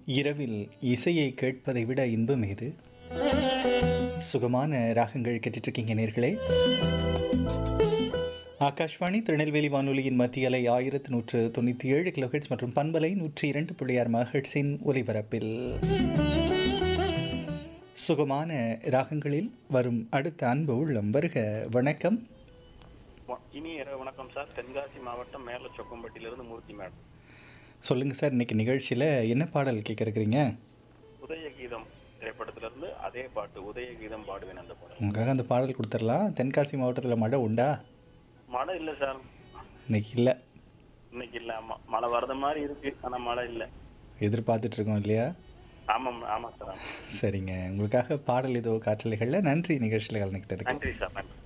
இரவில் இசையை கேட்பதை விட இன்பம் ஏது சுகமான ராகங்கள் கேட்டுட்ருக்கீங்க நேர்களே ஆகாஷ்வாணி திருநெல்வேலி வானொலியின் மத்திய அலை ஆயிரத்து நூற்று தொண்ணூற்றி ஏழு கிலோஹெட்ஸ் மற்றும் பண்பலை நூற்றி இரண்டு புள்ளியார் மகட்ஸின் ஒலிபரப்பில் சுகமான ராகங்களில் வரும் அடுத்த அன்பு உள்ளம் வருக வணக்கம் வ- இனி இரவு வணக்கம் சார் தென்காசி மாவட்டம் மேல சொக்கம்பட்டியிலிருந்து மூர்த்தி மேடம் சொல்லுங்கள் சார் இன்னைக்கு நிகழ்ச்சியில் என்ன பாடல் கேட்க இருக்கிறீங்க உதயகீதம் திரைப்படத்திலிருந்து அதே பாட்டு உதயகீதம் பாடுவேன் அந்த பாடல் உங்களுக்காக அந்த பாடல் கொடுத்துடலாம் தென்காசி மாவட்டத்தில் மழை உண்டா மழை இல்ல சார் இன்னைக்கு இல்லை இன்னைக்கு இல்ல ஆமா மழை வரத மாதிரி இருக்கு ஆனா மழை இல்ல எதிர்பார்த்துட்டு இருக்கோம் இல்லையா ஆமாம் ஆமா சார் ஆமா. சரிங்க உங்களுக்காக பாடல் ஏதோ காற்றலைகளில் நன்றி நிகழ்ச்சியில் கலந்துக்கிட்டதுக்கு நன்றி சார் நன்றி